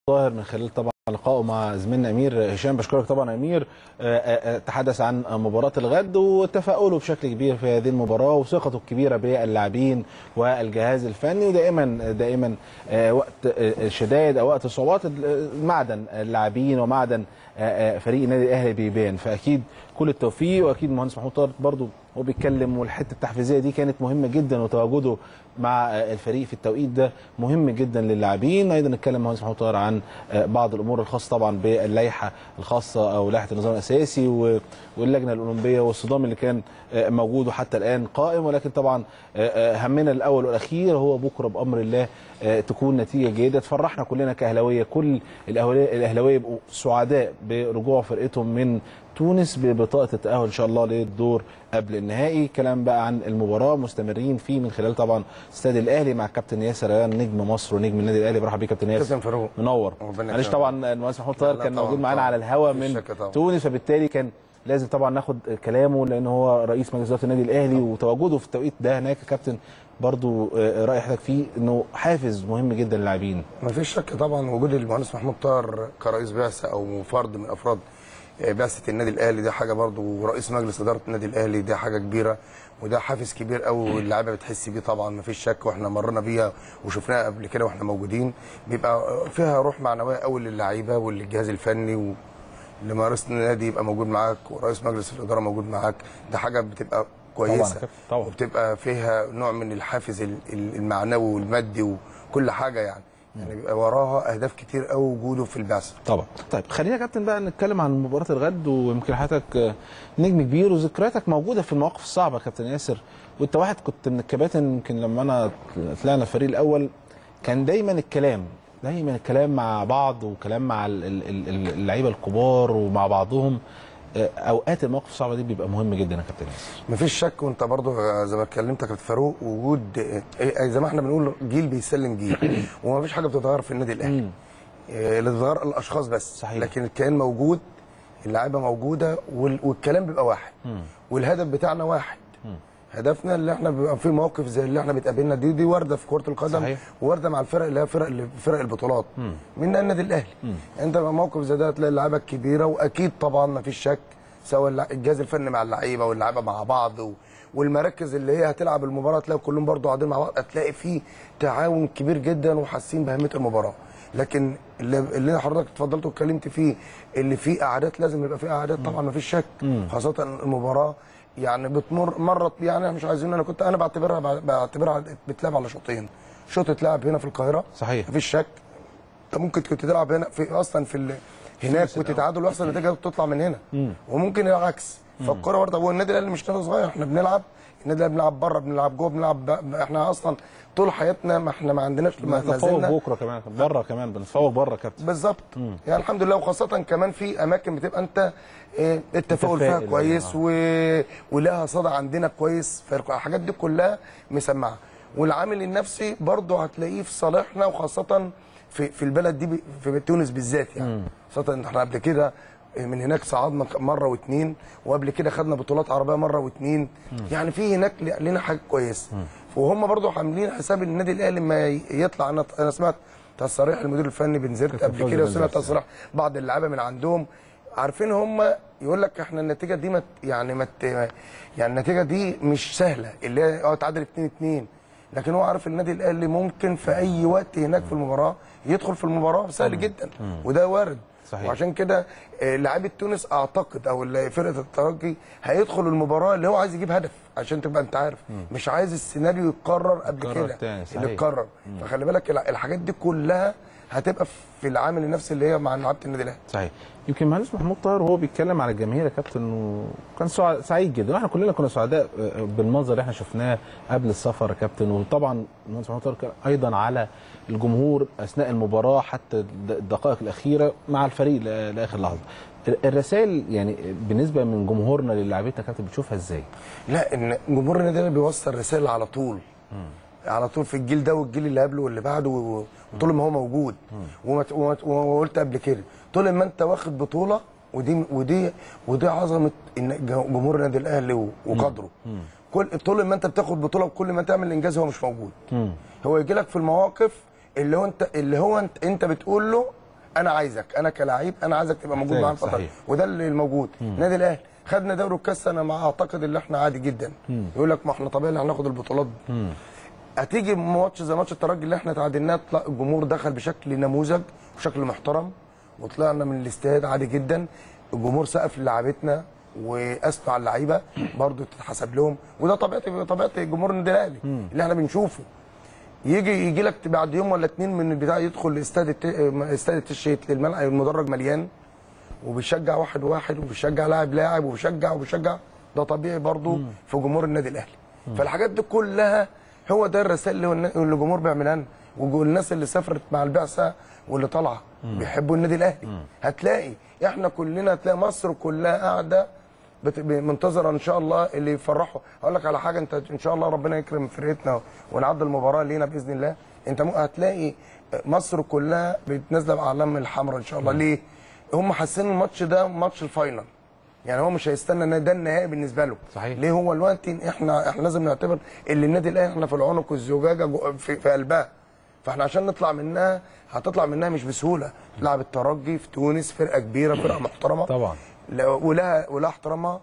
طاهر من خلال طبعا لقائه مع زميلنا امير هشام بشكرك طبعا امير آه، آه، آه، تحدث عن مباراه الغد وتفاؤله بشكل كبير في هذه المباراه وثقته الكبيره باللاعبين والجهاز الفني ودائما دائما آه، وقت آه، الشدائد او وقت الصعوبات آه، معدن اللاعبين ومعدن آه، آه، فريق النادي الاهلي بيبان فاكيد كل التوفيق واكيد المهندس محمود طارق برضو هو بيتكلم والحته التحفيزيه دي كانت مهمه جدا وتواجده مع آه، الفريق في التوقيت ده مهم جدا للاعبين ايضا نتكلم المهندس محمود طاهر عن آه، بعض الامور الخاصه طبعا باللائحه الخاصه او لائحه النظام الاساسي و- واللجنه الاولمبيه والصدام اللي كان آه، موجود وحتى الان قائم ولكن طبعا آه، آه، همنا الاول والاخير هو بكره بامر الله آه، تكون نتيجه جيده تفرحنا كلنا كاهلاويه كل الاهلاويه الاهلاويه يبقوا سعداء برجوع فرقتهم من تونس ببطاقه التاهل ان شاء الله للدور قبل النهائي كلام بقى عن المباراه مستمرين فيه من خلال طبعا استاد الاهلي مع كابتن ياسر ريان نجم مصر ونجم النادي الاهلي برحب بيك كابتن ياسر كابتن فاروق منور ربنا معلش يكرمك. طبعا المهندس محمود طاهر لا كان طبعاً، موجود معانا طبعاً. على الهوا مفيش من شك طبعاً. تونس فبالتالي كان لازم طبعا ناخد كلامه لان هو رئيس مجلس اداره النادي الاهلي وتواجده في التوقيت ده هناك يا كابتن برضو آه، راي حضرتك فيه انه حافز مهم جدا للاعبين ما فيش شك طبعا وجود المهندس محمود طاهر كرئيس بعثه او فرد من افراد بعثه النادي الاهلي ده حاجه برضو ورئيس مجلس اداره النادي الاهلي ده حاجه كبيره وده حافز كبير قوي واللعيبه بتحس بيه طبعا ما فيش شك واحنا مرينا بيها وشفناها قبل كده واحنا موجودين بيبقى فيها روح معنويه قوي للعيبه وللجهاز الفني و لما رئيس النادي يبقى موجود معاك ورئيس مجلس الاداره موجود معاك ده حاجه بتبقى كويسه كابتن، طبعاً. وبتبقى فيها نوع من الحافز ال- ال- المعنوي والمادي وكل حاجه يعني يعني بيبقى وراها اهداف كتير قوي وجوده في البعثه طبعا طيب خلينا يا كابتن بقى نتكلم عن مباراه الغد ويمكن حضرتك آه، نجم كبير وذكرياتك موجوده في المواقف الصعبه يا كابتن ياسر وانت واحد كنت من الكباتن يمكن لما انا طلعنا الفريق الاول كان دايما الكلام دايما الكلام مع بعض وكلام مع ال- ال- ال- اللعيبه الكبار ومع بعضهم آه، اوقات المواقف الصعبه دي بيبقى مهم جدا يا كابتن ياسر مفيش شك وانت برضو زي ما اتكلمت يا كابتن فاروق وجود إيه- زي ما احنا بنقول جيل بيسلم جيل ومفيش حاجه بتتغير في النادي الاهلي إيه، اللي بيتغير الاشخاص بس صحيح. لكن الكيان موجود اللعيبه موجوده وال- والكلام بيبقى واحد والهدف بتاعنا واحد هدفنا اللي احنا بيبقى في مواقف زي اللي احنا بتقابلنا دي دي وارده في كره القدم صحيح. وارده مع الفرق اللي هي فرق اللي فرق البطولات منها النادي الاهلي انت بقى موقف زي ده هتلاقي اللعيبه الكبيره واكيد طبعا ما فيش شك سواء اللع- الجهاز الفني مع اللعيبه واللعيبه مع بعض و... والمراكز اللي هي هتلعب المباراه تلاقي كلهم برضو قاعدين مع بعض هتلاقي في تعاون كبير جدا وحاسين باهميه المباراه لكن اللي, اللي حضرتك اتفضلت واتكلمت فيه اللي فيه قعدات لازم يبقى فيه قعدات طبعا ما فيش شك خاصه المباراه يعني بتمر مرت يعني مش عايزين انا كنت انا بعتبرها بعتبرها بتلعب على شوطين شوط اتلعب هنا في القاهره صحيح. مفيش شك انت ممكن كنت تلعب هنا في اصلا في ال... هناك وتتعادل ويحصل نتيجه تطلع من هنا وممكن العكس فالكوره برضه هو النادي الاهلي مش نادي صغير احنا بنلعب النادي الاهلي بنلعب بره بنلعب جوه بنلعب ب... احنا اصلا طول حياتنا ما احنا ما عندناش ما ما بنتفوق زلنا بكره كمان بره كمان بنتفوق بره يا كابتن بالظبط يعني الحمد لله وخاصه كمان في اماكن بتبقى انت اه، التفاؤل فيها متفائل كويس يعني، و... ولها صدى عندنا كويس فالحاجات دي كلها مسمعه والعامل النفسي برضه هتلاقيه في صالحنا وخاصه في في البلد دي ب- في تونس بالذات يعني خاصه ان احنا قبل كده من هناك صعدنا مره واتنين وقبل كده خدنا بطولات عربيه مره واتنين يعني في هناك لنا حاجه كويسه وهم برضه عاملين حساب النادي الاهلي لما ي- يطلع انا انا سمعت تصريح المدير الفني بنزرت قبل فوزي كده بن وسمعت زرت. تصريح بعض اللعيبه من عندهم عارفين هم يقول لك احنا النتيجه دي مت يعني مت يعني النتيجه دي مش سهله اللي هي اه تعادل 2 2 لكن هو عارف النادي الاهلي ممكن في اي وقت هناك في المباراه يدخل في المباراه سهل جدا وده وارد صحيح. وعشان كده آه، لاعيبه تونس اعتقد او اللي فرقه الترجي هيدخل المباراه اللي هو عايز يجيب هدف عشان تبقى انت عارف مش عايز السيناريو يتكرر قبل يتكرر كده تاني، صحيح. اللي اتكرر فخلي بالك الع- الحاجات دي كلها هتبقى في العامل النفسي اللي هي مع لعيبه النادي الاهلي صحيح يمكن مهندس محمود طاهر وهو بيتكلم على الجماهير يا كابتن وكان سع- سعيد جدا واحنا كلنا كنا سعداء آه، بالمنظر اللي احنا شفناه قبل السفر يا كابتن وطبعا المهندس محمود طاهر كان ايضا على الجمهور اثناء المباراه حتى الد- الدقائق الاخيره مع الفريق ل- لاخر لحظه ال- الرسائل يعني بالنسبه من جمهورنا للاعبين يا كابتن بتشوفها ازاي؟ لا ان جمهور النادي الاهلي بيوصل رسائل على طول على طول في الجيل ده والجيل اللي قبله واللي بعده و- وطول ما هو موجود وما ت- وما ت- وقلت قبل كده طول ما انت واخد بطوله ودي ودي ودي عظمه إن جمهور النادي الاهلي و- وقدره كل طول ما انت بتاخد بطوله وكل ما تعمل انجاز هو مش موجود هو يجي لك في المواقف اللي هو انت اللي هو انت, انت بتقول له انا عايزك انا كلاعب انا عايزك تبقى موجود محتاج، معانا الفتره صحيح. وده اللي الموجود النادي الاهلي خدنا دوري الكاس انا مع اعتقد ان احنا عادي جدا يقول لك ما احنا طبيعي اللي هناخد البطولات هتيجي ماتش زي ماتش الترجي اللي احنا تعادلناه طلع الجمهور دخل بشكل نموذج وشكل محترم وطلعنا من الاستاد عادي جدا الجمهور سقف للاعبتنا واثنوا على اللعيبه برضو تتحسب لهم وده طبيعه طبيعه جمهور النادي الاهلي اللي احنا بنشوفه يجي يجي لك بعد يوم ولا اتنين من البتاع يدخل استاد الت- استاد التشيت للملعب المدرج مليان وبيشجع واحد واحد وبيشجع لاعب لاعب وبيشجع وبيشجع ده طبيعي برضو في جمهور النادي الاهلي فالحاجات دي كلها هو ده الرسائل اللي هو النا- اللي الجمهور بيعملها لنا والناس اللي سافرت مع البعثه واللي طالعه بيحبوا النادي الاهلي هتلاقي احنا كلنا هتلاقي مصر كلها قاعده بت- منتظره ان شاء الله اللي يفرحوا هقول لك على حاجه انت ان شاء الله ربنا يكرم فرقتنا ونعدي المباراه لينا باذن الله انت مو- هتلاقي مصر كلها بتنزل باعلام الحمراء ان شاء الله ليه هم حاسين الماتش ده ماتش الفاينل يعني هو مش هيستنى ان ده النهائي بالنسبه له صحيح. ليه هو الوقت احنا احنا لازم نعتبر اللي النادي الاهلي احنا في العنق والزجاجه جو- في, في قلبها فاحنا عشان نطلع منها هتطلع منها مش بسهوله تلعب الترجي في تونس فرقه كبيره فرقه محترمه طبعا. لا- ولها ولها احترامها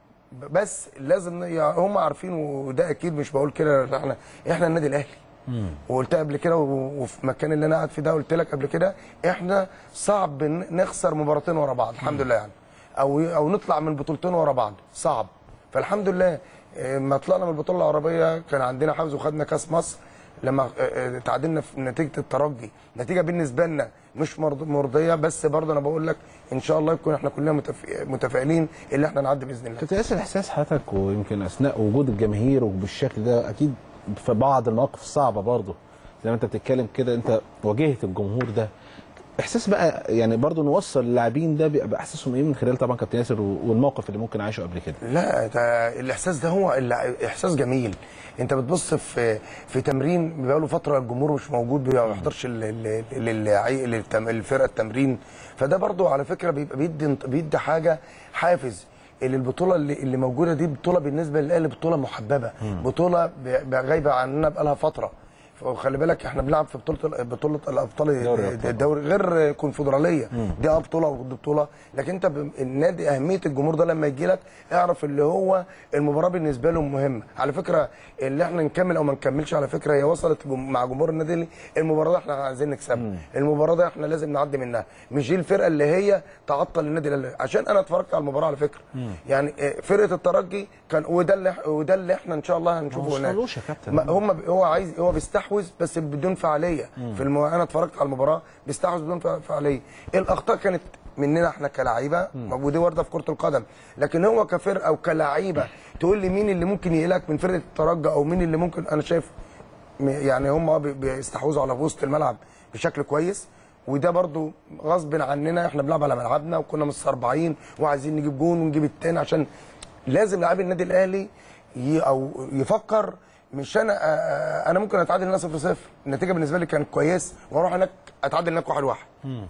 بس لازم يعني هم عارفين وده اكيد مش بقول كده احنا احنا النادي الاهلي وقلت قبل كده و- وفي المكان اللي انا قاعد فيه ده قلت لك قبل كده احنا صعب ن- نخسر مباراتين ورا بعض الحمد لله يعني او او نطلع من بطولتين ورا بعض صعب فالحمد لله آه، ما طلعنا من البطوله العربيه كان عندنا حافز وخدنا كاس مصر لما آه، آه، تعادلنا في نتيجه الترجي نتيجه بالنسبه لنا مش مرض- مرضيه بس برضه انا بقول لك ان شاء الله يكون احنا كلنا متف- متفائلين اللي احنا نعدي باذن الله كابتن ياسر احساس حضرتك ويمكن اثناء وجود الجماهير وبالشكل ده اكيد في بعض المواقف الصعبه برضه زي ما انت بتتكلم كده انت واجهت الجمهور ده احساس بقى يعني برضه نوصل اللاعبين ده بيبقى احساسهم ايه من خلال طبعا كابتن ياسر والموقف اللي ممكن عايشه قبل كده لا ده الاحساس ده هو اللي- احساس جميل انت بتبص في في تمرين بقاله فتره الجمهور مش موجود ما بيحضرش ال- ال- ال- العي- للتم- الفرقه التمرين فده برضو على فكره بيبقى بيدي بيدي حاجه حافز اللي البطوله اللي, اللي موجوده دي بطوله بالنسبه للاهلي بطوله محببه بطوله ب- غايبه عننا بقالها فتره وخلي بالك احنا بنلعب في بطوله بطوله الابطال دوري الأبطال. الدوري غير كونفدراليه دي اه بطوله ودي بطوله لكن انت ب- النادي اهميه الجمهور ده لما يجي لك اعرف اللي هو المباراه بالنسبه لهم مهمه على فكره اللي احنا نكمل او ما نكملش على فكره هي وصلت جم- مع جمهور النادي اللي المباراه دي احنا عايزين نكسبها المباراه دي احنا لازم نعدي منها مش دي الفرقه اللي هي تعطل النادي الاهلي عشان انا اتفرجت على المباراه على فكره يعني اه، فرقه الترجي كان وده اللي وده اللي احنا ان شاء الله هنشوفه ما هناك وصلوش يا كابتن. ما- هم ب- هو عايز هو بيستحوذ بس بدون فعاليه في المو... انا اتفرجت على المباراه بيستحوذ بدون فع- فعاليه الاخطاء كانت مننا احنا كلاعيبه ودي وارده في كره القدم لكن هو كفرقه وكلاعيبه تقول لي مين اللي ممكن يقلق من فرقه الترجي او مين اللي ممكن انا شايف م- يعني هم اه بي- بيستحوذوا على وسط الملعب بشكل كويس وده برضو غصب عننا احنا بنلعب على ملعبنا وكنا مستربعين وعايزين نجيب جون ونجيب التاني عشان لازم لاعبي النادي الاهلي ي- او يفكر مش انا آه، آه، انا ممكن اتعادل هنا 0 0 النتيجه بالنسبه لي كانت كويس واروح هناك اتعادل هناك 1 1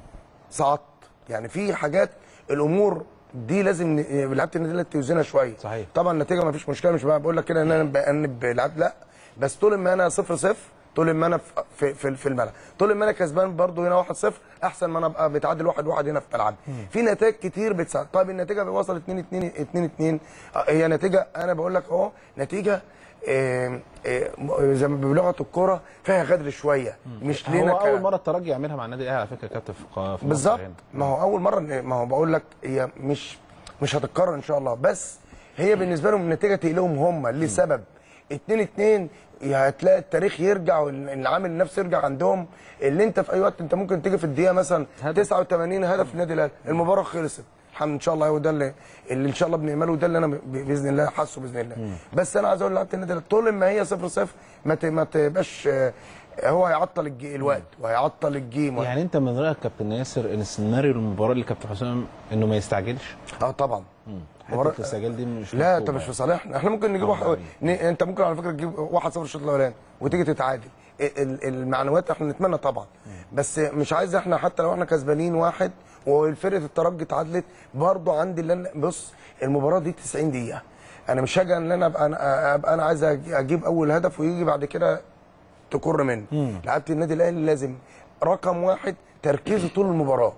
سقطت يعني في حاجات الامور دي لازم ن- لعيبه النادي الاهلي توزنها شويه صحيح. طبعا النتيجه ما فيش مشكله مش بقى بقول لك كده ان انا بانب لعب لا بس طول ما انا 0 0 طول ما انا في في في, في الملعب طول ما انا كسبان برضو هنا 1 0 احسن ما انا ابقى بتعادل 1 1 هنا في ملعبي في نتائج كتير بتساعد طيب النتيجه وصلت 2 2 2 2 هي نتيجه انا بقول لك اهو نتيجه آه، آه، زي ما بلغه الكوره فيها غدر شويه مش لينا هو ك- اول مره الترجي يعملها مع النادي الاهلي على فكره يا كابتن في ق- في مصر بالظبط هنا. ما هو اول مره ما هو بقول لك هي مش مش هتتكرر ان شاء الله بس هي بالنسبه لهم النتيجه تقلهم هم لسبب 2 2 هتلاقي التاريخ يرجع والعامل النفسي يرجع عندهم اللي انت في اي وقت انت ممكن تيجي في الدقيقه مثلا هدف. 89 هدف النادي الاهلي المباراه خلصت الحمد ان شاء الله هو ده اللي, اللي ان شاء الله بنعمله وده اللي انا ب- باذن الله حاسه باذن الله بس انا عايز اقول لعيبه النادي الأهلي، طول ما هي 0 0 ما ت- ما تبقاش آه، هو هيعطل الج- الوقت وهيعطل الجيم يعني انت من رايك كابتن ياسر ان سيناريو المباراه اللي كابتن حسام انه ما يستعجلش اه طبعا حته مباراة- الاستعجال دي مش لا انت مطلوبة مش في يعني. صالحنا احنا ممكن نجيب واحد ن... انت ممكن على فكره تجيب 1-0 الشوط الاولاني وتيجي تتعادل ال- ال- المعنويات احنا نتمنى طبعا بس مش عايز احنا حتى لو احنا كسبانين واحد والفرقه الترجي اتعادلت برضه عندي اللي انا بص المباراه دي 90 دقيقه انا مش هاجي ان انا ابقى انا, أبقى أنا عايز أجي- اجيب اول هدف ويجي بعد كده تكر منه لعيبه النادي الاهلي لازم رقم واحد تركيزه طول المباراه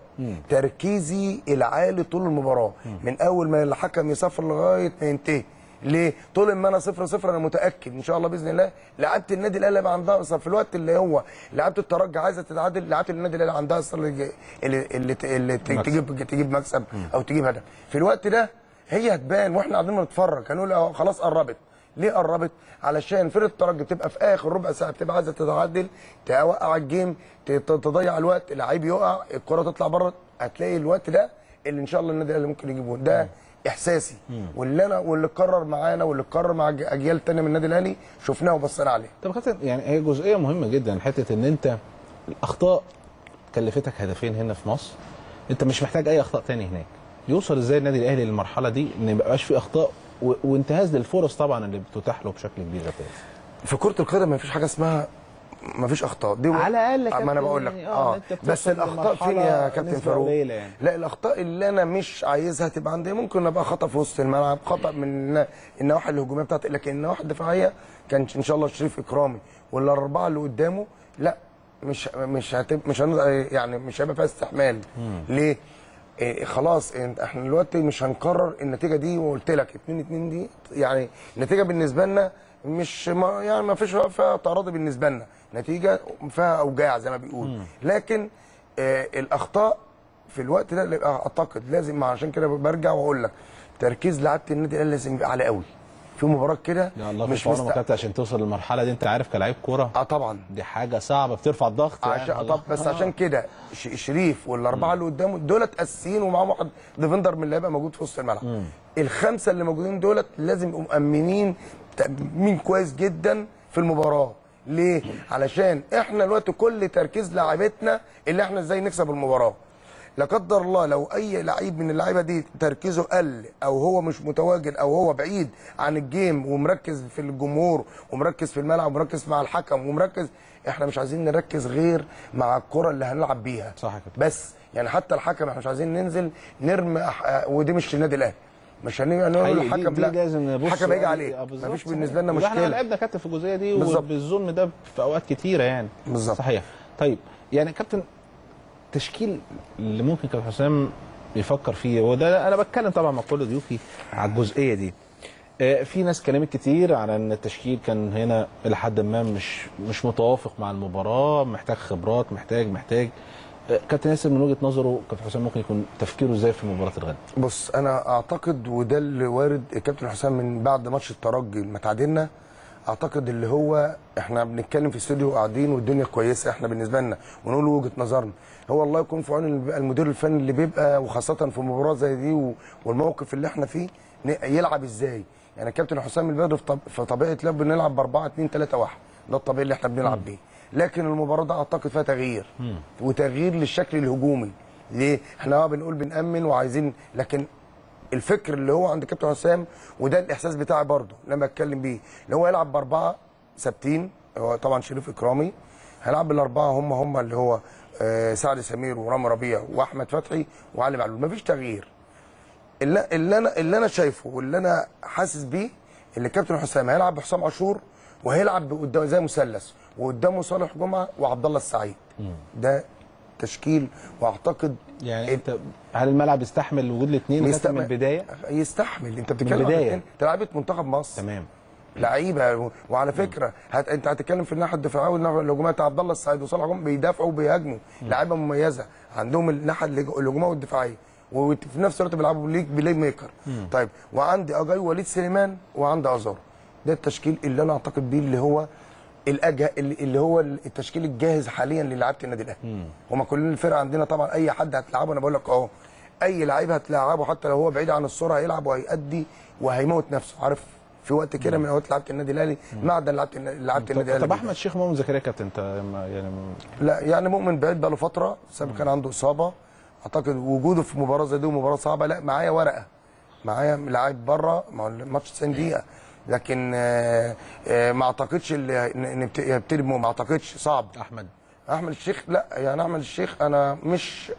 تركيزي العالي طول المباراه من اول ما الحكم يصفر لغايه ما ينتهي ليه؟ طول ما انا صفر صفر انا متاكد ان شاء الله باذن الله لعيبه النادي الاهلي هيبقى عندها اصلا في الوقت اللي هو لعيبه الترجي عايزه تتعادل لعيبه النادي الاهلي عندها اصلا اللي اللي, اللي, اللي تجيب تجيب مكسب او تجيب هدف في الوقت ده هي هتبان واحنا قاعدين بنتفرج هنقول اه خلاص قربت ليه قربت؟ علشان فرقه الترجي بتبقى في اخر ربع ساعه بتبقى عايزه تتعادل توقع الجيم ت- ت- تضيع الوقت اللعيب يقع الكره تطلع بره هتلاقي الوقت ده اللي ان شاء الله النادي الاهلي ممكن يجيبه ده احساسي واللي انا واللي اتكرر معانا واللي اتكرر مع أج- اجيال تانية من النادي الاهلي شفناه وبصينا عليه طب كابتن يعني هي جزئيه مهمه جدا حته ان انت الاخطاء كلفتك هدفين هنا في مصر انت مش محتاج اي اخطاء تاني هناك يوصل ازاي النادي الاهلي للمرحله دي ان ما يبقاش في اخطاء و... وانتهاز للفرص طبعا اللي بتتاح له بشكل كبير يا كابتن في كره القدم ما فيش حاجه اسمها ما فيش اخطاء دي على الأقل ما انا كابتن بقول لك يعني آه، اه أنت بتوصل بس الاخطاء فين يا لمرحلة كابتن نسبة فاروق قليلة يعني. لا الاخطاء اللي انا مش عايزها تبقى عندي ممكن ابقى خطا في وسط الملعب خطا من النا- النواحي الهجوميه بتاعتي لكن النواحي الدفاعيه كان ان شاء الله شريف اكرامي والاربعه اللي قدامه لا مش مش هتب مش هن... يعني مش هيبقى فيها استحمال ليه؟ إيه خلاص إن- احنا دلوقتي مش هنكرر النتيجه دي وقلت لك 2 2 دي يعني النتيجه بالنسبه لنا مش ما يعني ما فيش فيها تعرض بالنسبه لنا نتيجه فيها اوجاع زي ما بيقول لكن آه الاخطاء في الوقت ده اللي اعتقد لازم عشان كده برجع واقول لك تركيز لعيبه النادي الاهلي لازم يبقى عالي قوي في مباراه كده يا الله مش في عونك يا مست... كابتن عشان توصل للمرحله دي انت عارف كلاعب كوره اه طبعا دي حاجه صعبه بترفع الضغط يعني عشان الله. طب بس عشان كده ش- شريف والاربعه اللي قدامه دولت اساسيين ومعاهم واحد ديفندر من اللي هيبقى موجود في وسط الملعب الخمسه اللي موجودين دولت لازم يبقوا مامنين تامين كويس جدا في المباراه ليه علشان احنا دلوقتي كل تركيز لاعيبتنا اللي احنا ازاي نكسب المباراه لا قدر الله لو اي لعيب من اللعيبه دي تركيزه قل او هو مش متواجد او هو بعيد عن الجيم ومركز في الجمهور ومركز في الملعب ومركز مع الحكم ومركز احنا مش عايزين نركز غير مع الكره اللي هنلعب بيها صح كده. بس يعني حتى الحكم احنا مش عايزين ننزل نرمي أح... ودي مش النادي الاهلي مش هنقول حقيقي نقول دي- الحكم دي لا لازم نبص الحكم هيجي آه، عليه بالظبط، مفيش صحيح. بالنسبه لنا وده احنا مشكله لعبنا كابتن في الجزئيه دي بالظبط. وبالظلم ده في اوقات كتيره يعني بالظبط. صحيح طيب يعني كابتن تشكيل اللي ممكن كابتن حسام يفكر فيه وده انا بتكلم طبعا مع كل ضيوفي على الجزئيه دي آه، في ناس كلمت كتير على ان التشكيل كان هنا الى حد ما مش مش متوافق مع المباراه محتاج خبرات محتاج محتاج آه، كابتن ياسر من وجهه نظره كابتن حسام ممكن يكون تفكيره ازاي في مباراه الغد بص انا اعتقد وده اللي وارد الكابتن حسام من بعد ماتش الترجي لما تعادلنا اعتقد اللي هو احنا بنتكلم في استوديو قاعدين والدنيا كويسه احنا بالنسبه لنا ونقول وجهه نظرنا هو الله يكون في عون اللي بيبقى المدير الفني اللي بيبقى وخاصه في مباراه زي دي و- والموقف اللي احنا فيه ن- يلعب ازاي يعني الكابتن حسام البدري في طب- في طبيعه لعب بنلعب ب 4 2 3 1 ده الطبيعي اللي احنا بنلعب بيه لكن المباراه ده اعتقد فيها تغيير وتغيير للشكل الهجومي ليه احنا اه بنقول بنامن وعايزين لكن الفكر اللي هو عند كابتن حسام وده الاحساس بتاعي برضه لما اتكلم بيه اللي هو يلعب باربعه ثابتين هو طبعا شريف اكرامي هيلعب بالاربعه هم هم اللي هو آه، سعد سمير ورامي ربيع واحمد فتحي وعلي معلول مفيش تغيير اللي, اللي انا اللي انا شايفه واللي انا حاسس بيه اللي كابتن حسام هيلعب بحسام عاشور وهيلعب قدام زي مثلث وقدامه صالح جمعه وعبد الله السعيد ده تشكيل واعتقد يعني انت هل الملعب يستحمل وجود الاثنين من يستحمل- البدايه يستحمل انت بتتكلم البداية. عن اتنين- انت لعيبه منتخب مصر تمام لعيبه وعلى فكره هت... انت هتتكلم في الناحيه الدفاعيه والناحيه الهجوميه بتاع عبد الله السعيد وصالح جمعه بيدافعوا وبيهاجموا لعيبه مميزه عندهم الناحيه الهج- الهجوميه والدفاعيه وفي نفس الوقت بيلعبوا ليك بلاي ميكر طيب وعندي اجاي وليد سليمان وعندي ازار ده التشكيل اللي انا اعتقد بيه اللي هو الأجه... اللي اللي هو التشكيل الجاهز حاليا للعيبه النادي الاهلي هما كلنا الفرقه عندنا طبعا اي حد هتلعبه انا بقول لك اهو اي لعيب هتلعبه حتى لو هو بعيد عن الصوره هيلعب وهيأدي وهيموت نفسه عارف في وقت كده من اوقات لعيبه النادي الاهلي معدن لعيبه النادي- لعيبه النادي طب, الاهلي طب احمد شيخ مؤمن زكريا كابتن انت ما- يعني لا يعني مؤمن بعيد بقاله فتره بسبب كان عنده اصابه اعتقد وجوده في مباراه زي دي ومباراه صعبه لا معايا ورقه معايا لاعب بره ما هو الماتش 90 دقيقه لكن آه، آه، ما اعتقدش اللي ن- نبت- يبتدي بمؤمن، ما اعتقدش صعب احمد احمد الشيخ لا يعني احمد الشيخ انا مش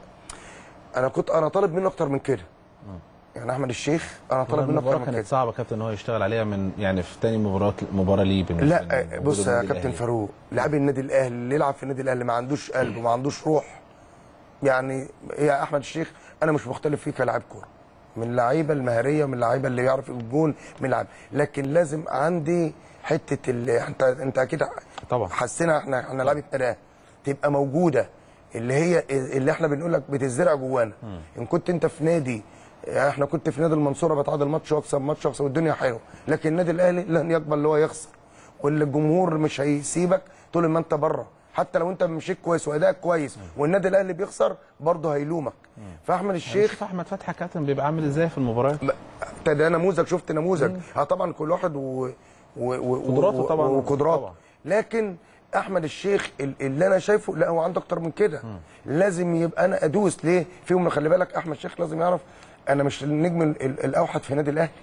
انا كنت انا طالب منه اكتر من كده يعني احمد الشيخ انا طالب منه اكتر المباراه من كانت كده صعبه كابتن ان هو يشتغل عليها من يعني في تاني مباراه مباراه ليه بالنسبه لا لوجود آه، بص يا النادي كابتن الأهلي. فاروق لاعب النادي الاهلي اللي يلعب في النادي الاهلي ما عندوش قلب وما عندوش روح يعني يا احمد الشيخ انا مش مختلف فيه كلاعب كوره من اللعيبه المهاريه ومن اللعيبه اللي يعرف الجون من اللعيبه لكن لازم عندي حته اللي انت انت اكيد طبعا. حسينا احنا احنا لعيبه اداه تبقى موجوده اللي هي اللي احنا بنقول لك بتزرع جوانا ان كنت انت في نادي احنا كنت في نادي المنصوره بتعادل ماتش واكسب ماتش واكسب والدنيا حلوه لكن النادي الاهلي لن يقبل اللي هو يخسر واللي الجمهور مش هيسيبك طول ما انت بره حتى لو انت مشيت كويس وادائك كويس والنادي الاهلي بيخسر برضه هيلومك فاحمد الشيخ شوف احمد فتحي كابتن بيبقى عامل ازاي في المباريات ده, ده نموذج شفت نموذج اه طبعا كل واحد و... و... و... قدراته طبعاً. وقدراته طبعاً. لكن احمد الشيخ ال- اللي انا شايفه لا هو عنده اكتر من كده لازم يبقى انا ادوس ليه فيهم خلي بالك احمد الشيخ لازم يعرف انا مش النجم ال- ال- الاوحد في نادي الاهلي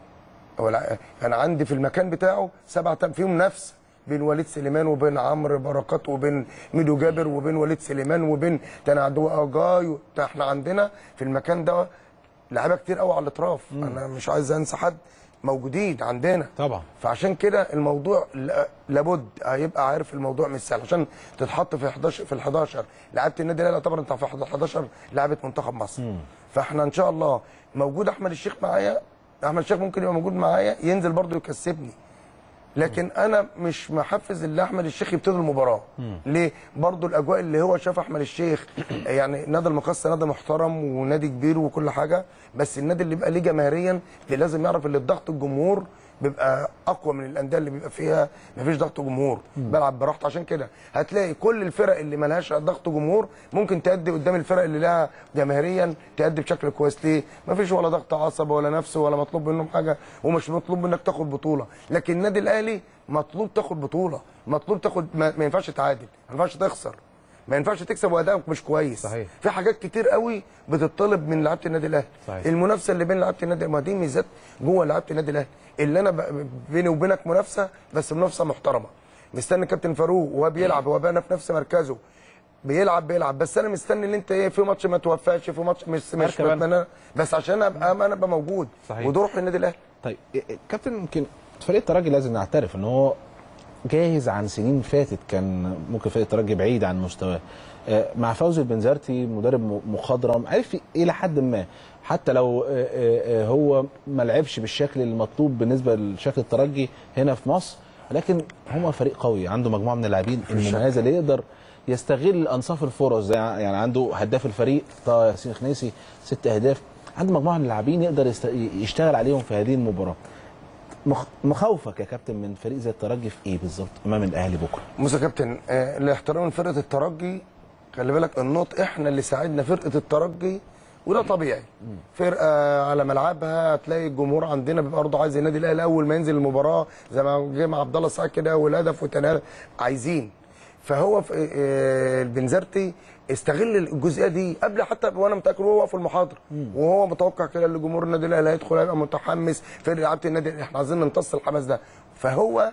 ولا انا عندي في المكان بتاعه سبعة تم فيهم منافسه بين وليد سليمان وبين عمرو بركات وبين ميدو جابر وبين وليد سليمان وبين تاني عدو اجاي و- ده احنا عندنا في المكان ده لعيبه كتير قوي على الاطراف انا مش عايز انسى حد موجودين عندنا طبعا فعشان كده الموضوع ل- لابد هيبقى عارف الموضوع مش سهل عشان تتحط في 11 في ال 11 لعيبه النادي الاهلي يعتبر انت في 11 لعيبه منتخب مصر فاحنا ان شاء الله موجود احمد الشيخ معايا احمد الشيخ ممكن يبقى موجود معايا ينزل برضه يكسبني لكن انا مش محفز اللي احمد الشيخ يبتدي المباراه ليه برضو الاجواء اللي هو شاف احمد الشيخ يعني نادي المقصه نادي محترم ونادي كبير وكل حاجه بس النادي اللي بيبقى ليه جماهيريا اللي لازم يعرف ان الضغط الجمهور بيبقى اقوى من الانديه اللي بيبقى فيها مفيش ضغط جمهور بلعب براحتي عشان كده هتلاقي كل الفرق اللي ملهاش ضغط جمهور ممكن تأدي قدام الفرق اللي لها جماهيريا تأدي بشكل كويس ليه مفيش ولا ضغط عصب ولا نفس ولا مطلوب منهم حاجه ومش مطلوب منك تاخد بطوله لكن النادي الاهلي مطلوب تاخد بطوله مطلوب تاخد ما, ما ينفعش تعادل ما ينفعش تخسر ما ينفعش تكسب وادائك مش كويس صحيح. في حاجات كتير قوي بتطلب من لعيبه النادي الاهلي صحيح. المنافسه اللي بين لعيبه النادي ما دي ميزات جوه لعيبه النادي الاهلي اللي انا ب- بيني وبينك منافسه بس منافسه محترمه مستني كابتن فاروق وهو بيلعب وهو بقى في نفس مركزه بيلعب بيلعب بس انا مستني ان انت ايه في ماتش ما توفاش في ماتش مش مش أركب أنا. بتمنى بس عشان ابقى انا ابقى موجود صحيح. وده روح النادي الاهلي طيب إيه- إيه، كابتن يمكن فريق الترجي لازم نعترف ان هو جاهز عن سنين فاتت كان ممكن فريق الترجي بعيد عن مستواه آه، مع فوزي البنزرتي مدرب م- مخضرم عرف الى حد ما حتى لو آه، آه، آه، هو ما لعبش بالشكل المطلوب بالنسبه لشكل الترجي هنا في مصر لكن هو فريق قوي عنده مجموعه من اللاعبين المميزه اللي يقدر يستغل انصاف الفرص زي يعني عنده هداف الفريق طه ياسين خنيسي ست اهداف عنده مجموعه من اللاعبين يقدر يست... يشتغل عليهم في هذه المباراه مخ... مخاوفك يا كابتن من فريق زي الترجي في ايه بالظبط امام الاهلي بكره بص يا كابتن آه، لاحترام فرقه الترجي خلي بالك النقط احنا اللي ساعدنا فرقه الترجي وده طبيعي فرقه على ملعبها هتلاقي الجمهور عندنا بيبقى برضه عايز النادي الاهلي اول ما ينزل المباراه زي ما جه مع عبد الله السعيد كده والهدف والتنال عايزين فهو في آه، البنزرتي استغل الجزئيه دي قبل حتى وانا متاكد وهو واقف في المحاضره وهو متوقع كده ان جمهور النادي الاهلي هيدخل هيبقى متحمس فرقه لعيبه النادي احنا عايزين نمتص الحماس ده فهو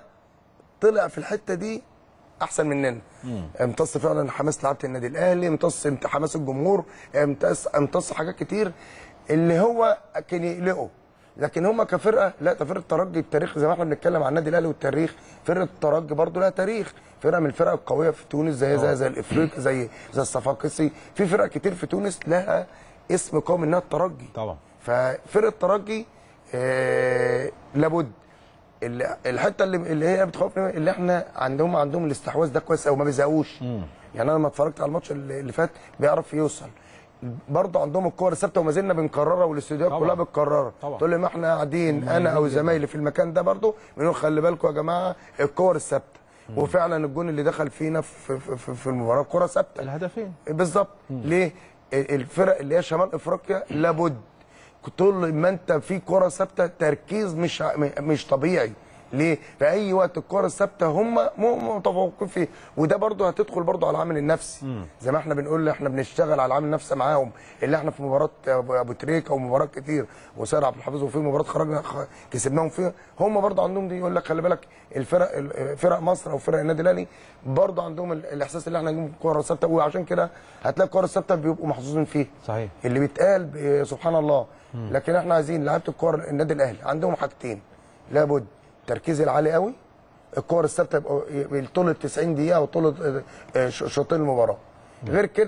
طلع في الحته دي احسن مننا امتص فعلا حماس لعيبه النادي الاهلي امتص امت- حماس الجمهور امتص امتص حاجات كتير اللي هو كان يقلقه لكن هم كفرقه لا ده فرقه الترجي التاريخ زي ما احنا بنتكلم عن النادي الاهلي والتاريخ فرقه الترجي برضو لها تاريخ فرقه من الفرق القويه في تونس زي زي زي الافريقي زي زي الصفاقسي في فرق كتير في تونس لها اسم قوي منها الترجي طبعا ففرقه الترجي آه لابد اللي- الحته اللي, اللي هي بتخوفني اللي احنا عندهم عندهم الاستحواذ ده كويس قوي ما بيزهقوش يعني انا لما اتفرجت على الماتش اللي اللي فات بيعرف يوصل برضه عندهم الكور الثابته وما زلنا بنكررها والاستوديوهات طبعا. كلها بتكررها طبعا. تقول لي ما احنا قاعدين انا او زمايلي في المكان ده برضه بنقول خلي بالكم يا جماعه الكور الثابته وفعلا الجون اللي دخل فينا في, في, في, في المباراه كره ثابته الهدفين بالظبط ليه الفرق اللي هي شمال افريقيا لابد طول ما انت في كره ثابته تركيز مش مش طبيعي ليه في اي وقت الكره الثابته هم م- متفوقين فيه وده برضه هتدخل برضه على العامل النفسي زي ما احنا بنقول احنا بنشتغل على العامل النفسي معاهم اللي احنا في مباراه ابو أبو تريكه ومباراه كتير وسيد عبد الحفيظ وفي مباراه خرجنا خ- كسبناهم فيها هم برضه عندهم دي يقول لك خلي بالك الفرق ال- فرق مصر او فرق النادي الاهلي برضه عندهم ال- الاحساس اللي احنا نجيب الكره الثابته وعشان كده هتلاقي الكره الثابته بيبقوا محظوظين فيه صحيح اللي بيتقال ب- سبحان الله لكن احنا عايزين لعيبه الكوره النادي الاهلي عندهم حاجتين لابد التركيز العالي قوي الكور الثابته يبقى طول ال 90 دقيقه وطول آه، ش- شوطين المباراه غير كده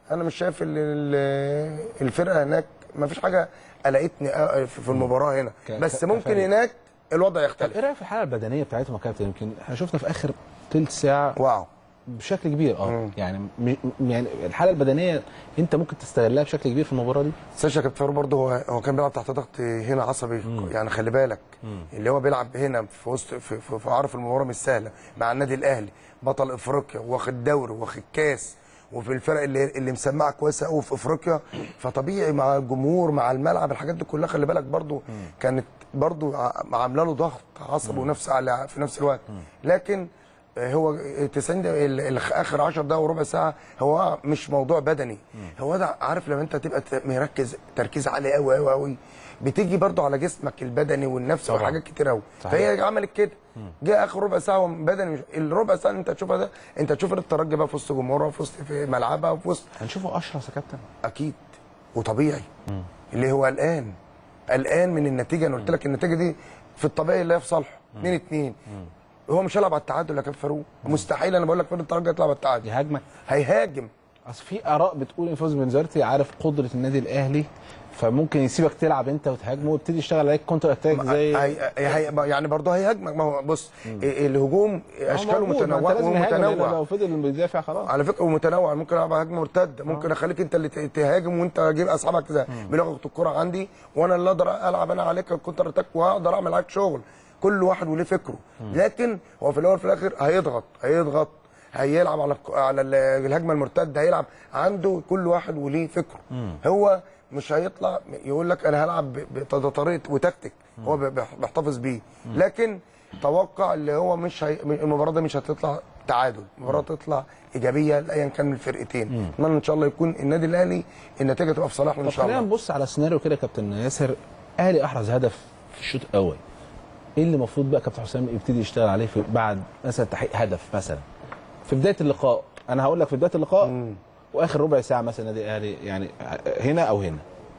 انا مش شايف ال- ال- الفرقه هناك ما فيش حاجه قلقتني آه، في في المباراه هنا ك- بس ك- ممكن كفريق. هناك الوضع طب يختلف ايه رايك في الحاله البدنيه بتاعتهم يا كابتن يمكن احنا شفنا في اخر ثلث ساعه واو بشكل كبير اه يعني م- م- يعني الحاله البدنيه انت ممكن تستغلها بشكل كبير في المباراه دي ساشا كابتن برضه هو هو كان بيلعب تحت ضغط هنا عصبي يعني خلي بالك اللي هو بيلعب هنا في وسط في, في, في عارف المباراه مش سهله مع النادي الاهلي بطل افريقيا واخد دوري واخد كاس وفي الفرق اللي اللي مسمعه كويسه قوي في افريقيا فطبيعي مع الجمهور مع الملعب الحاجات دي كلها خلي بالك برضه كانت برضه ع- عامله له ضغط عصبي ونفس على في نفس الوقت لكن هو 90 دقيقة ال- ال- اخر 10 دقائق وربع ساعه هو مش موضوع بدني هو ده عارف لما انت تبقى ت- مركز تركيز عالي قوي قوي قوي بتيجي برضو على جسمك البدني والنفس طبعا. وحاجات كتير قوي صحيح. فهي عملت كده جه اخر ربع ساعه هو بدني مش الربع ساعه اللي انت تشوفها ده انت تشوف الترجي بقى في وسط جمهورها في وسط في ملعبها في وسط هنشوفه اشرس يا كابتن اكيد وطبيعي اللي هو قلقان قلقان من النتيجه انا قلت لك النتيجه دي في الطبيعي اللي هي في صالحه 2 2 هو مش هيلعب على التعادل يا كابتن فاروق مستحيل انا بقول لك فريق الترجي يطلع على التعادل يهاجمك هيهاجم اصل في اراء بتقول ان فوز بنزرتي عارف قدره النادي الاهلي فممكن يسيبك تلعب انت وتهاجمه ويبتدي يشتغل عليك كونتر اتاك زي هي هي يعني برضه هيهاجمك ما هو بص الهجوم اشكاله موجود، ما أنت متنوعه لازم يهاجم، لأن ومتنوع لو فضل بيدافع خلاص على فكره ومتنوع ممكن العب هجمه مرتده ممكن اخليك انت اللي ت- تهاجم وانت اجيب اصحابك كده بلغه الكره عندي وانا اللي اقدر العب انا عليك الكونتر اتاك واقدر اعمل معاك شغل كل واحد وليه فكره لكن هو في الاول وفي الاخر هيضغط هيضغط هيلعب على الك- على ال- الهجمه المرتده هيلعب عنده كل واحد وليه فكره هو مش هيطلع يقول لك انا هلعب ب- ب- ده طريقه وتكتيك هو ب- بيح- بيحتفظ بيه لكن توقع اللي هو مش هي... المباراه دي مش هتطلع تعادل المباراه تطلع ايجابيه لايا كان من الفرقتين اتمنى ان شاء الله يكون النادي الاهلي النتيجه تبقى في صالحنا ان طب شاء خلينا الله نبص على سيناريو كده يا كابتن ياسر اهلي احرز هدف في الشوط الاول ايه اللي المفروض بقى كابتن حسام يبتدي يشتغل عليه في بعد مثلا تحقيق هدف مثلا في بدايه اللقاء انا هقول لك في بدايه اللقاء واخر ربع ساعه مثلا النادي الاهلي يعني هنا او هنا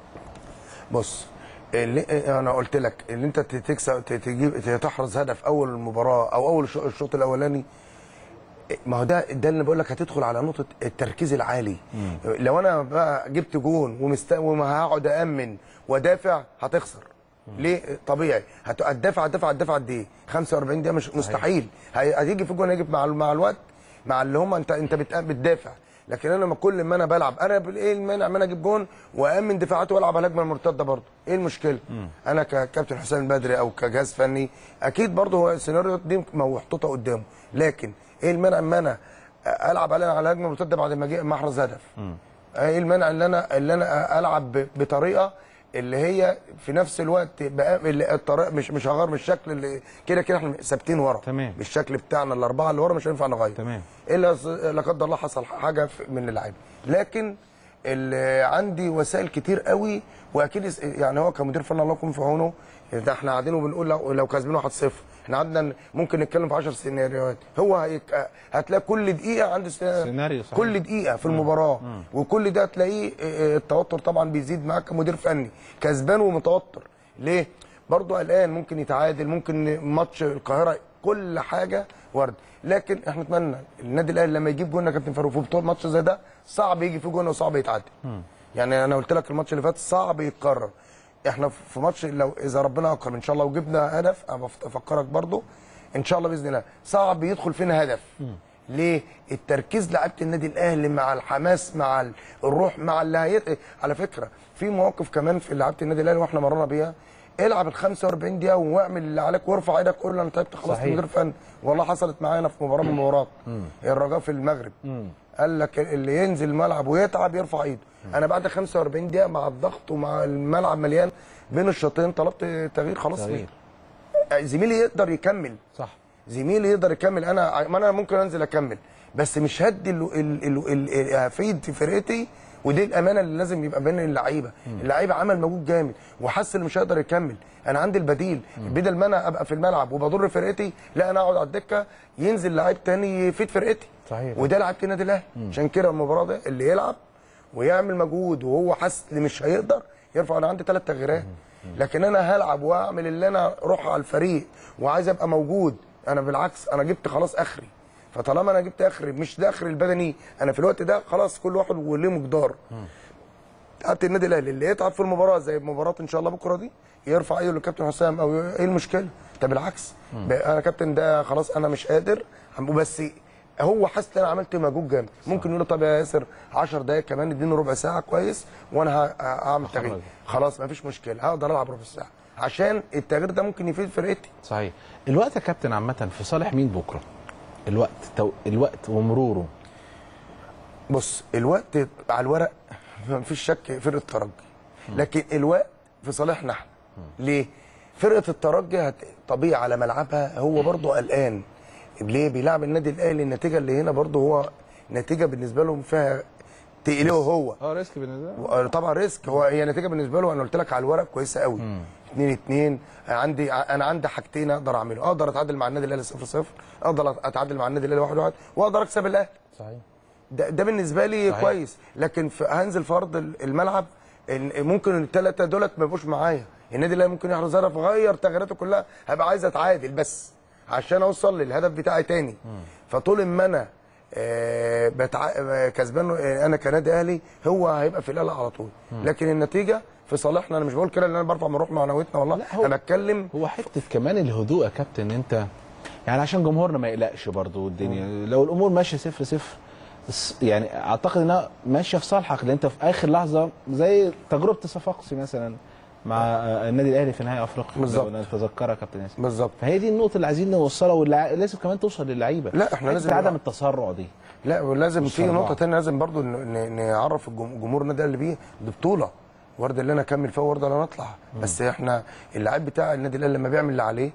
بص اللي انا قلت لك اللي انت تكسب تجيب تحرز هدف اول المباراه او اول الشوط- الشوط الاولاني ما هو ده ده اللي بقول لك هتدخل على نقطه التركيز العالي لو انا بقى جبت جون ومست وما هقعد امن وادافع هتخسر ليه طبيعي هت- هتدافع هتدافع هتدافع قد ايه 45 دقيقه مش مستحيل هي- هتيجي في جون هيجي مع مع الوقت مع اللي هم انت انت بت- بتدافع لكن انا لما كل ما انا بلعب انا بال- ايه المانع ما انا اجيب جون وامن دفاعاتي والعب على الهجمه المرتده برضه ايه المشكله انا ككابتن حسام البدري او كجهاز فني اكيد برضه هو السيناريو دي محطوطه قدامه لكن ايه المانع ان انا العب على على هجمه مرتده بعد ما اجي ما احرز هدف ايه المانع ان انا اللي انا العب ب- بطريقه اللي هي في نفس الوقت بقى اللي الطريقه مش مش هغير من الشكل اللي كده كده احنا ثابتين ورا تمام. بالشكل بتاعنا الاربعه اللي ورا مش هينفع نغير تمام. الا س- لا قدر الله حصل حاجه في- من اللعيبه لكن اللي عندي وسائل كتير قوي واكيد اس- يعني هو كمدير فني الله يكون في عونه ده احنا قاعدين وبنقول لو, لو كسبنا 1-0 احنا قعدنا ممكن نتكلم في 10 سيناريوهات هو هيك هتلاقي كل دقيقه عنده سيناريو سيناريو صحيح. كل دقيقه في المباراه وكل ده تلاقيه اه، اه، التوتر طبعا بيزيد معاك كمدير فني كسبان ومتوتر ليه برضه قلقان ممكن يتعادل ممكن ماتش القاهره كل حاجه ورد لكن احنا نتمنى النادي الاهلي لما يجيب جون يا كابتن فاروق في بطوله ماتش زي ده صعب يجي فيه جون وصعب يتعادل يعني انا قلت لك الماتش اللي فات صعب يتكرر احنا في ماتش لو اذا ربنا اكرم ان شاء الله وجبنا هدف انا بفت- افكرك برضو ان شاء الله باذن الله صعب يدخل فينا هدف ليه التركيز لعيبه النادي الاهلي مع الحماس مع ال- الروح مع اللي هي... على فكره في مواقف كمان في لعيبه النادي الاهلي واحنا مرينا بيها العب ال 45 دقيقه واعمل اللي عليك وارفع ايدك قول انا تعبت خلاص صحيح. مدير فن والله حصلت معانا في مباراه من المباريات الرجاء في المغرب قال لك اللي ينزل الملعب ويتعب يرفع ايده انا بعد 45 دقيقه مع الضغط ومع الملعب مليان بين الشوطين طلبت تغيير خلاص تغيير زميلي يقدر يكمل صح زميلي يقدر يكمل انا ما انا ممكن انزل اكمل بس مش هدي ال- ال- ال- ال- هفيد في فرقتي ودي الامانه اللي لازم يبقى بين اللعيبه اللعيبه عمل مجهود جامد وحس انه مش هيقدر يكمل انا عندي البديل بدل ما انا ابقى في الملعب وبضر فرقتي لا انا اقعد على الدكه ينزل لعيب تاني يفيد فرقتي صحيح. وده لعيبه النادي الاهلي عشان كده المباراه ده اللي يلعب ويعمل مجهود وهو حاسس ان مش هيقدر يرفع انا عندي ثلاث تغييرات لكن انا هلعب واعمل اللي انا روح على الفريق وعايز ابقى موجود انا بالعكس انا جبت خلاص اخري فطالما انا جبت اخر مش ده اخر البدني انا في الوقت ده خلاص كل واحد وليه مقدار حتى النادي الاهلي اللي يتعب في المباراه زي مباراه ان شاء الله بكره دي يرفع ايده للكابتن حسام او ايه المشكله؟ ده بالعكس بقى انا كابتن ده خلاص انا مش قادر بس هو حاسس ان انا عملت مجهود جامد ممكن يقول له طب يا ياسر 10 دقائق كمان اديني ربع ساعه كويس وانا ه- هعمل هخرج. تغيير خلاص مفيش مشكله هقدر العب ربع ساعه عشان التغيير ده ممكن يفيد فرقتي صحيح الوقت يا كابتن عامه في صالح مين بكره الوقت تو... الوقت ومروره بص الوقت على الورق مفيش شك فرقه الترجي لكن الوقت في صالحنا احنا ليه؟ فرقه الترجي هت... طبيعي على ملعبها هو برضه قلقان ليه؟ بيلعب النادي الاهلي النتيجه اللي هنا برضه هو نتيجه بالنسبه لهم فيها تقلقه هو اه ريسك بالنسبه له طبعا ريسك هو هي نتيجه بالنسبه له انا قلت لك على الورق كويسه قوي 2 2 عندي انا عندي حاجتين اقدر اعمله اقدر اتعادل مع النادي الاهلي 0 0 اقدر اتعادل مع النادي الاهلي 1 1 واقدر اكسب الاهلي صحيح ده, ده بالنسبه لي صحيح. كويس لكن في هنزل في ارض الملعب إن- ممكن الثلاثه دولت ما يبقوش معايا النادي الاهلي ممكن يحرز هدف غير تغييراته كلها هبقى عايز اتعادل بس عشان اوصل للهدف بتاعي تاني فطول ما انا آه، بتع... آه، كسبان آه، انا كنادي اهلي هو هيبقى في القلق على طول لكن النتيجه في صالحنا انا مش بقول كده ان انا برفع من روح معنويتنا والله لا، هو- انا بتكلم هو حته كمان الهدوء يا كابتن انت يعني عشان جمهورنا ما يقلقش برضو الدنيا لو الامور ماشيه صفر صفر بس يعني اعتقد انها ماشيه في صالحك لان انت في اخر لحظه زي تجربه صفاقسي مثلا مع آه، النادي الاهلي في نهائي افريقيا بالظبط. لو نتذكرها يا كابتن ياسر بالظبط فهي دي النقطه اللي عايزين نوصلها ولازم كمان توصل للعيبه لا، إحنا حتة لازم عدم نلعب. التسرع دي لا ولازم في والسرعة. نقطه ثانيه لازم برضو ن- ن- نعرف الجم- جمهور النادي الاهلي بيه دي بطوله ورده اللي انا اكمل فيها ورده اللي انا اطلع بس احنا اللاعب بتاع النادي الاهلي لما بيعمل اللي عليه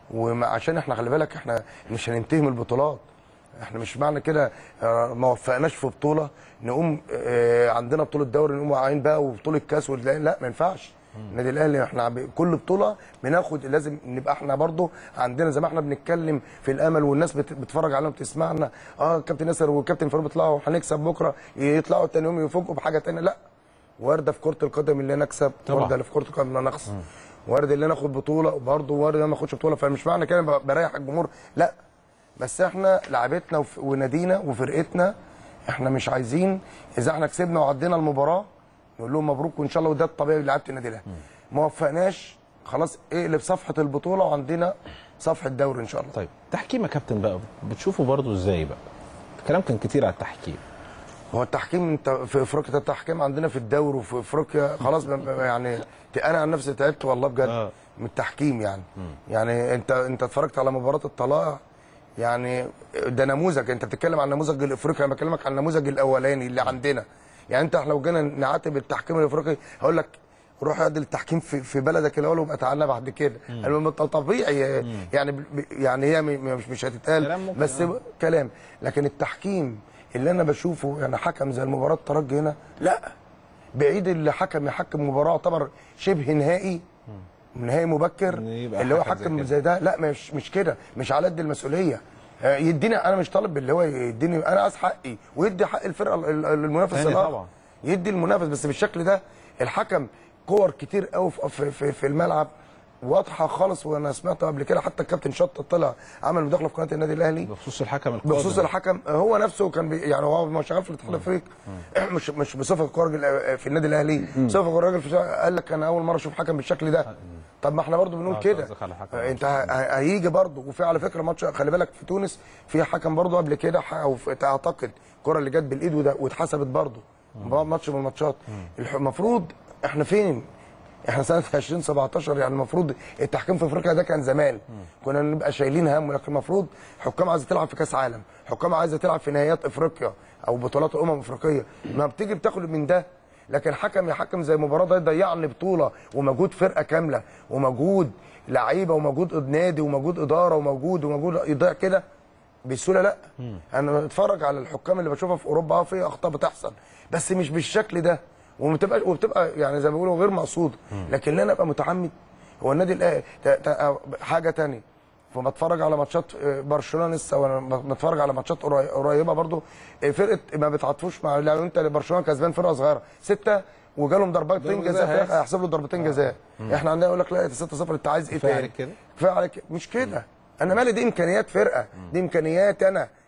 وعشان احنا خلي بالك احنا مش هننتهي من البطولات احنا مش معنى كده آه، ما وفقناش في بطوله نقوم آه، عندنا بطوله دوري نقوم واقعين بقى وبطوله كاس ولا- لا ما ينفعش النادي الاهلي احنا ب- كل بطوله بناخد لازم نبقى احنا برضو عندنا زي ما احنا بنتكلم في الامل والناس بت- بتتفرج علينا وبتسمعنا اه كابتن ياسر وكابتن فاروق بيطلعوا هنكسب بكره يطلعوا تاني يوم يفوجئوا بحاجه تانية لا وارده في كره القدم اللي انا اكسب طبعا. وارده اللي في كره القدم اللي انا اخسر وارد اللي انا اخد بطوله وبرضه وارد اللي انا ما اخدش بطوله فمش معنى كده ب- بريح الجمهور لا بس احنا لعبتنا وف- ونادينا وفرقتنا احنا مش عايزين اذا احنا كسبنا وعدينا المباراه نقول لهم مبروك وان شاء الله وده الطبيعي لعيبه النادي الاهلي ما وفقناش خلاص اقلب صفحه البطوله وعندنا صفحه دوري ان شاء الله طيب تحكيم يا كابتن بقى بتشوفه برضو ازاي بقى الكلام كان كتير على التحكيم هو التحكيم انت في افريقيا التحكيم عندنا في الدوري وفي افريقيا خلاص ب- ب- يعني انا عن نفسي تعبت والله بجد آه. من التحكيم يعني يعني انت انت اتفرجت على مباراه الطلائع يعني ده نموذج انت بتتكلم عن النموذج الافريقي انا بكلمك عن النموذج الاولاني اللي عندنا يعني انت لو جينا نعاتب التحكيم الافريقي هقول لك روح اعدل التحكيم في في بلدك الاول وابقى تعالى بعد كده المهم انت طبيعي يعني ب- يعني هي م- مش مش هتتقال كلام ممكن، بس آه. كلام لكن التحكيم اللي انا بشوفه يعني حكم زي المباراه الترجي هنا لا بعيد اللي حكم يحكم مباراه يعتبر شبه نهائي نهائي مبكر إن يبقى اللي هو حكم زي حكم كده. زي ده لا مش مش كده مش على قد المسؤوليه آه، يديني انا مش طالب اللي هو يديني انا عايز حقي ويدي حق الفرقه ال- ال- المنافس تاني الآخر. طبعا. يدي المنافس بس بالشكل ده الحكم كور كتير قوي في, في, في, في الملعب واضحه خالص وانا سمعته قبل كده حتى الكابتن شطه طلع عمل مداخله في قناه النادي الاهلي بخصوص الحكم القادم بخصوص الحكم هو نفسه كان بي يعني هو ما شغال في الاتحاد الافريقي مش مش بصفه راجل في النادي الاهلي بصفه راجل في قال لك انا اول مره اشوف حكم بالشكل ده طب ما احنا برضو بنقول آه، كده قصدك على حكم. انت ه- ه- هيجي برضو وفي على فكره ماتش خلي بالك في تونس في حكم برضو قبل كده ح- او في- اعتقد الكره اللي جت بالايد وده واتحسبت برضو ماتش من الماتشات الح- المفروض احنا فين احنا سنه 2017 يعني المفروض التحكيم في افريقيا ده كان زمان كنا نبقى شايلين هم لكن المفروض حكام عايزه تلعب في كاس عالم حكام عايزه تلعب في نهائيات افريقيا او بطولات امم افريقيه ما بتيجي بتاخد من ده لكن حكم يحكم زي المباراه ده يضيع لي بطوله ومجهود فرقه كامله ومجهود لعيبه ومجهود نادي ومجهود اداره ومجهود ومجهود يضيع كده بسهوله لا انا بتفرج على الحكام اللي بشوفها في اوروبا اه في اخطاء بتحصل بس مش بالشكل ده وبتبقى وبتبقى يعني زي ما بيقولوا غير مقصوده لكن لا انا ابقى متعمد هو النادي الاهلي تا- تا- حاجه تانية فبتفرج على ماتشات آه، برشلونه لسه وانا بتفرج على ماتشات قري- قريبه برضو آه، فرقه ما بتعاطفوش مع لو انت برشلونه كسبان فرقه صغيره سته وجالهم ضربتين ضربة جزاء جزاء في الآخر هيحسب له ضربتين جزاء احنا عندنا يقول لك لا 6 0 انت عايز ايه كفاية تاني عليك كده؟ كفايه عليك مش كده انا مالي دي امكانيات فرقه دي امكانيات انا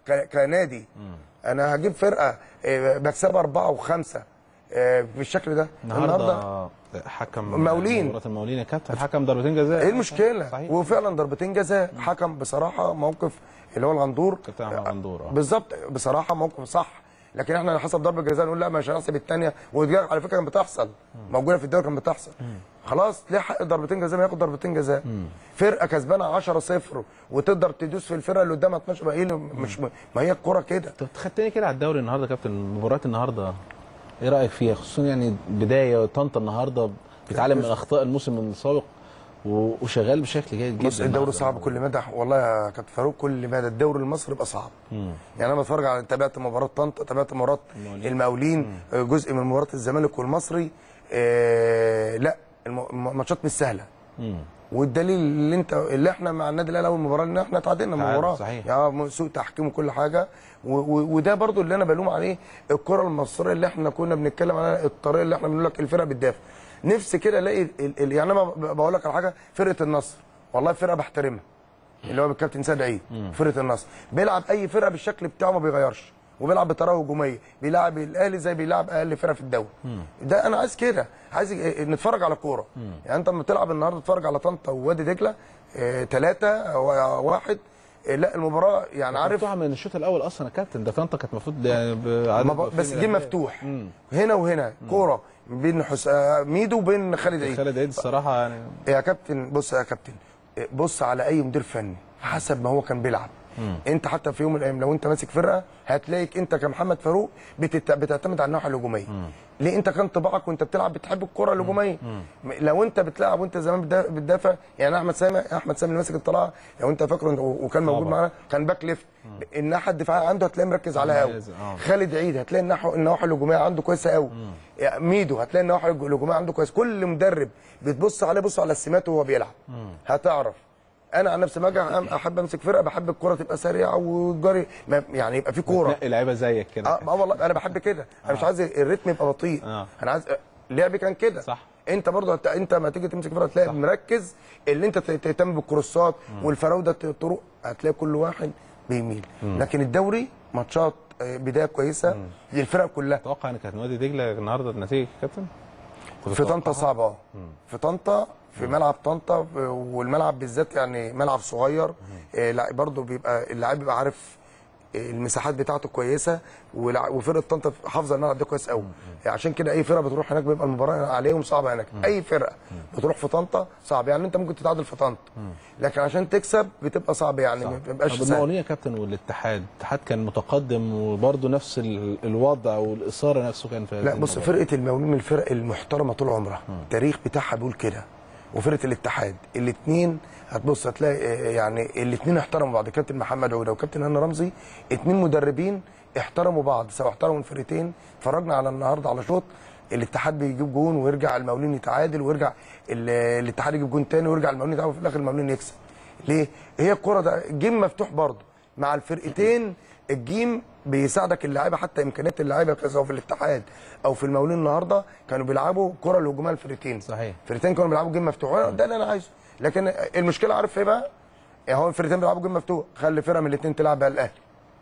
ك- كنادي انا هجيب فرقه آه، بكسبها اربعه وخمسه آه، بالشكل ده النهارده حكم مقاولين. مباراه المقاولين يا كابتن حكم ضربتين جزاء ايه المشكله صحيح وفعلا ضربتين جزاء حكم بصراحه موقف اللي هو الغندور كابتن احمد غندور آه. بالظبط بصراحه موقف صح لكن احنا حسب ضربه جزاء نقول لا مش هنحسب الثانيه ودي على فكره كانت بتحصل موجوده في الدوري كانت بتحصل خلاص ليه حق ضربتين جزاء ما ياخد ضربتين جزاء فرقه كسبانه 10 0 وتقدر تدوس في الفرقه اللي قدامها 12 بقى ايه اللي مش ما هي الكوره كده طب خدتني كده على الدوري النهارده يا كابتن مباراه النهارده ايه رايك فيها خصوصا يعني بدايه طنطا النهارده بيتعلم من اخطاء الموسم السابق و- وشغال بشكل جيد جدا بص الدوري النهاردة. صعب كل مدى والله يا كابتن فاروق كل مدى الدوري المصري يبقى صعب يعني انا بتفرج على تابعت مباراه طنطا تابعت مباراه المقاولين. المقاولين آه، جزء من مباراه الزمالك والمصري آه لا الم- الماتشات مش سهله مم. والدليل اللي انت اللي احنا مع النادي الاهلي اول مباراه ان احنا تعادلنا تعادل، مباراه صحيح. يعني سوء تحكيم وكل حاجه و و وده برضو اللي انا بلوم عليه الكره المصريه اللي احنا كنا بنتكلم عليها الطريقه اللي احنا بنقول لك الفرقه بتدافع نفسي كده الاقي ال- ال- يعني انا ب- بقول لك على حاجه فرقه النصر والله فرقه بحترمها اللي هو الكابتن سيد عيد فرقه النصر بيلعب اي فرقه بالشكل بتاعه ما بيغيرش وبيلعب بطريقه هجوميه بيلعب الاهلي زي بيلعب اقل فرقه في الدوري ده انا عايز كده عايز ي- نتفرج على كوره يعني انت لما تلعب النهارده تتفرج على طنطا ووادي دجله ثلاثة واحد آه، لا المباراه يعني عارف مفتوحه من الشوط الاول اصلا يا كابتن ده طنطا كانت المفروض يعني بعدد ما ب- بس وقفين جيم الأهداف. مفتوح مم. هنا وهنا كوره بين حس... آه، ميدو وبين خالد عيد خالد عيد الصراحه يعني يا كابتن بص يا كابتن بص على اي مدير فني حسب ما هو كان بيلعب انت حتى في يوم من الايام لو انت ماسك فرقه هتلاقيك انت كمحمد فاروق بتت... بتعتمد على الناحيه الهجوميه ليه انت كان طباعك وانت بتلعب بتحب الكره الهجوميه م- لو انت بتلعب وانت زمان بتدا- بتدافع يعني احمد سامي احمد سامي اللي ماسك الطلعه لو انت فاكره و- وكان موجود طبعا. معانا كان باك ليفت الناحيه الدفاعيه عنده هتلاقيه مركز عليها قوي مميز، اه. خالد عيد هتلاقي الناحيه النواحي الهجوميه عنده كويسه قوي ميدو هتلاقي النواحي الهجوميه عنده كويس كل مدرب بتبص عليه بص على السمات وهو بيلعب هتعرف انا عن نفسي ما اجي أم- احب امسك فرقه بحب الكره تبقى سريعه والجري ما- يعني يبقى في كوره تنقي لعيبه زيك كده اه ما والله انا بحب كده انا مش عايز الريتم يبقى بطيء آه. انا عايز لعبي كان كده صح. انت برضه انت, انت ما تيجي تمسك فرقه تلاقي مركز اللي انت ت- تهتم بالكروسات والفراوده الطرق هتلاقي كل واحد بيميل لكن الدوري ماتشات آه، بدايه كويسه للفرق كلها اتوقع ان كانت نادي دجله النهارده النتيجه يا كابتن كنت في طنطا تتوقعها؟ صعبه اه في طنطا في ملعب طنطا والملعب بالذات يعني ملعب صغير آه، لا برضه بيبقى اللاعب بيبقى عارف آه، المساحات بتاعته كويسه والع- وفرقه طنطا حافظه الملعب ده كويس قوي يعني عشان كده اي فرقه بتروح هناك بيبقى المباراه عليهم صعبه هناك اي فرقه بتروح في طنطا صعب يعني انت ممكن تتعادل في طنطا لكن عشان تكسب بتبقى صعب يعني ما بيبقاش طب سهل المقاولين يا كابتن والاتحاد الاتحاد كان متقدم وبرضه نفس ال- الوضع والاصرار نفسه كان في لا هذه بص المباراة. فرقه المقاولين من الفرق المحترمه طول عمرها التاريخ بتاعها بيقول كده وفرقه الاتحاد الاثنين هتبص هتلاقي آه، يعني الاثنين احترموا بعض كابتن محمد عوده وكابتن هاني رمزي اثنين مدربين احترموا بعض سواء احترموا الفرقتين اتفرجنا على النهارده على شوط الاتحاد بيجيب جون ويرجع المقاولين يتعادل ويرجع ال- الاتحاد يجيب جون تاني ويرجع المقاولين يتعادل وفي الاخر المقاولين يكسب ليه هي الكره ده جيم مفتوح برضه مع الفرقتين الجيم بيساعدك اللعيبه حتى امكانيات اللعيبه سواء في الاتحاد او في المقاولين النهارده كانوا بيلعبوا كره الهجوميه الفرقتين صحيح. الفرقتين كانوا بيلعبوا جيم مفتوح ده اللي انا عايزه لكن المشكله عارف ايه بقى؟ يعني هو الفرقتين بيلعبوا جيم مفتوح خلي فرقه من الاثنين تلعب بقى الاهلي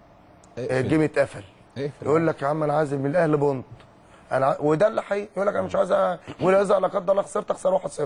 اقفل. الجيم اتقفل اقفل. يقول لك يا عم انا عايز من الاهلي بونت انا ع- وده اللي حقيقي يقول لك انا مش عايز أ- ولا اذا لا قدر الله خسرت اخسر 1-0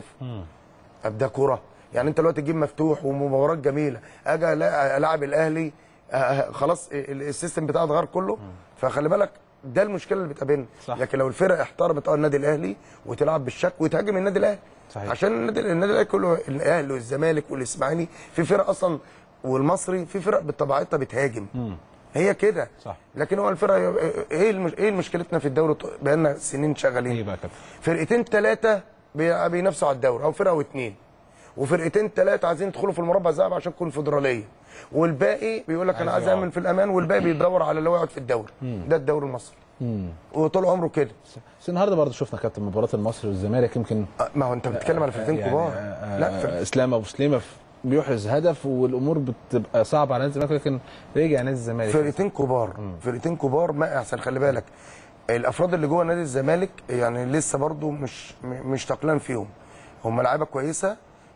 طب ده كوره يعني انت دلوقتي الجيم مفتوح ومباراه جميله اجي ألا- العب الاهلي آه، خلاص ال- السيستم بتاعه اتغير كله فخلي بالك ده المشكله اللي بتقابلنا صح. لكن لو الفرق احترمت اه النادي الاهلي وتلعب بالشك وتهاجم النادي الاهلي صحيح. عشان النادي النادي الاهلي كله الاهلي والزمالك والاسماعيلي في فرق اصلا والمصري في فرق بطبيعتها بتهاجم هي كده صح. لكن هو الفرقه ايه المش... ايه مشكلتنا في الدوري بقالنا سنين شغالين ايه بقى يا كابتن فرقتين ثلاثه بي- بينافسوا على الدوري او فرقه واثنين وفرقتين ثلاثه عايزين يدخلوا في المربع الذهبي عشان الكونفدراليه والباقي بيقول لك انا عايز عايز يقعد. امن في الامان والباقي بيدور على اللي هو يقعد في الدوري ده الدوري المصري وطول عمره كده بس النهارده برضه شفنا كابتن مباراه المصري والزمالك يمكن أه، ما هو انت بتتكلم على فرقتين يعني كبار آه، لا فرق- آه، اسلام ابو سليمه ف- بيحرز هدف والامور بتبقى صعبه على نادي الزمالك لكن رجع نادي الزمالك فرقتين كبار فرقتين كبار ما احسن خلي بالك الافراد اللي جوه نادي الزمالك يعني لسه برضو مش م- مش تقلان فيهم هم لعيبه كويسه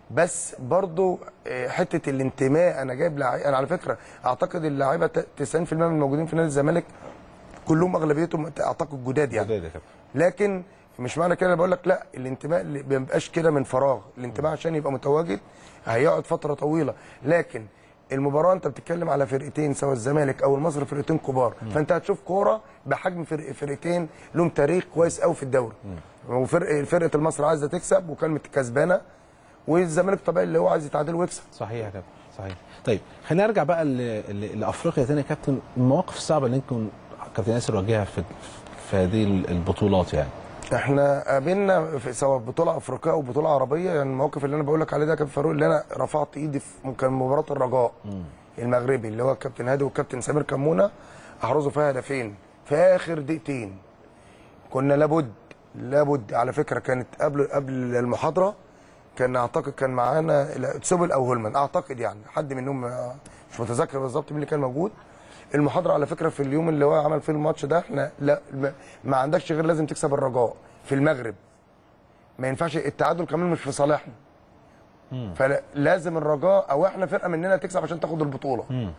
بس برضو آه، حته الانتماء انا جايب لعيبه انا على فكره اعتقد اللعيبه ت- 90% من الموجودين في نادي الزمالك كلهم اغلبيتهم اعتقد جداد يعني جداد يا كابتن لكن مش معنى كده انا بقول لك لا الانتماء اللي ما بيبقاش كده من فراغ الانتماء عشان يبقى متواجد هيقعد فتره طويله لكن المباراه انت بتتكلم على فرقتين سواء الزمالك او المصري فرقتين كبار فانت هتشوف كوره بحجم فرق فرقتين لهم تاريخ كويس قوي في الدوري وفرقه فرقه المصري عايزه تكسب وكانت كسبانه والزمالك طبيعي اللي هو عايز يتعادل ويكسب صحيح يا كابتن صحيح طيب خلينا نرجع بقى ل- ل- لافريقيا تاني يا كابتن المواقف الصعبه اللي يمكن كابتن ياسر واجهها في في هذه البطولات يعني احنا قابلنا في سواء بطوله افريقيه او بطوله عربيه يعني الموقف اللي انا بقول لك عليه ده كابتن فاروق اللي انا رفعت ايدي في كان مباراه الرجاء المغربي اللي هو الكابتن هادي والكابتن سمير كمونه احرزوا فيها هدفين في اخر دقيقتين كنا لابد لابد على فكره كانت قبل قبل المحاضره كان اعتقد كان معانا لا، تسوبل او هولمان اعتقد يعني حد منهم آه، مش متذكر بالظبط مين اللي كان موجود المحاضره على فكره في اليوم اللي هو عمل فيه الماتش ده احنا لا ما- ما عندكش غير لازم تكسب الرجاء في المغرب ما ينفعش التعادل كمان مش في صالحنا فلازم الرجاء او احنا فرقه مننا تكسب عشان تاخد البطوله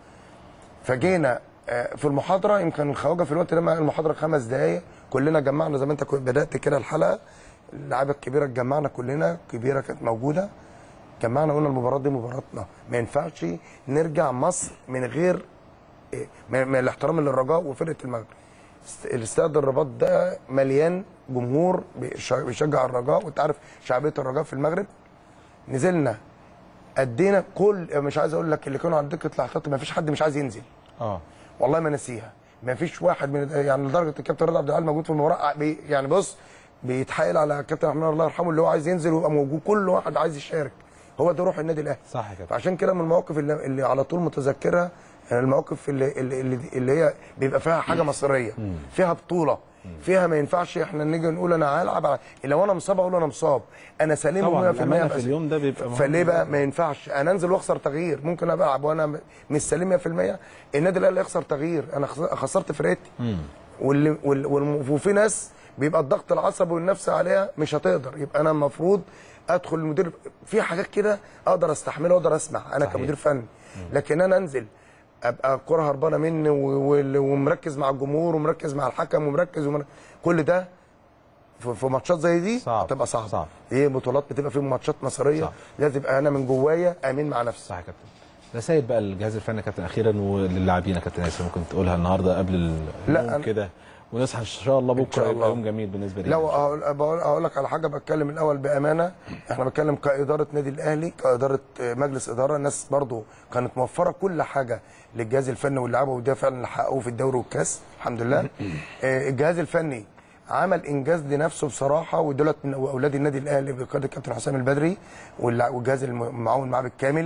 فجينا آه، في المحاضره يمكن الخواجه في الوقت ده مع المحاضره خمس دقائق كلنا جمعنا زي ما انت كنت بدات كده الحلقه اللعيبه الكبيره اتجمعنا كلنا كبيره كانت موجوده جمعنا قلنا المباراه دي مباراتنا ما ينفعش نرجع مصر من غير إيه، من من الاحترام للرجاء وفرقه المغرب است- الاستاد الرباط ده مليان جمهور بيش- بيشجع الرجاء وانت عارف شعبيه الرجاء في المغرب نزلنا ادينا كل مش عايز اقول لك اللي كانوا على دكه الاحتياطي ما فيش حد مش عايز ينزل اه والله ما نسيها ما فيش واحد من يعني لدرجه الكابتن رضا عبد العال موجود في المباراه بي يعني بص بيتحايل على الكابتن احمد الله يرحمه اللي هو عايز ينزل ويبقى موجود كل واحد عايز يشارك هو ده روح النادي الاهلي صح يا كابتن فعشان كده من المواقف اللي, اللي على طول متذكرها المواقف اللي, اللي, اللي, اللي هي بيبقى فيها حاجه مصريه فيها بطوله فيها ما ينفعش احنا نيجي نقول انا هلعب على- لو انا مصاب اقول انا مصاب انا سليم طبعا 100% الامانه في بس. اليوم ده بيبقى مهم فليه بقى ما ينفعش انا انزل واخسر تغيير ممكن ابقى العب وانا م- مش سليم 100% النادي الاهلي يخسر تغيير انا خس- خسرت فرقتي واللي وال- والم- وفي ناس بيبقى الضغط العصبي والنفسي عليها مش هتقدر يبقى انا المفروض ادخل المدير في حاجات كده اقدر استحملها واقدر اسمع انا صحيح. كمدير فني لكن انا انزل ابقى الكره هربانه مني و- و- ومركز مع الجمهور ومركز مع الحكم ومركز ومر... كل ده في في ماتشات زي دي صعب. هتبقى صعبه صعب. ايه بطولات بتبقى في ماتشات مصريه صعب. لازم ابقى انا من جوايا امين مع نفسي صح يا كابتن رسائل بقى الجهاز الفني يا كابتن اخيرا وللاعبين يا كابتن ياسر ممكن تقولها النهارده قبل ال- لا، اليوم أنا- كده ونصحى ان شاء الله بكره شاء يبقى الله. يوم جميل بالنسبه لي لو أقول, بقول اقول لك على حاجه بتكلم الاول بامانه احنا بتكلم كاداره نادي الاهلي كاداره آه، مجلس اداره الناس برضو كانت موفره كل حاجه للجهاز الفني واللعيبه وده فعلا اللي حققوه في الدوري والكاس الحمد لله آه، الجهاز الفني عمل انجاز لنفسه بصراحه ودولت من اولاد النادي الاهلي بقياده الكابتن حسام البدري واللع- والجهاز المعاون معاه بالكامل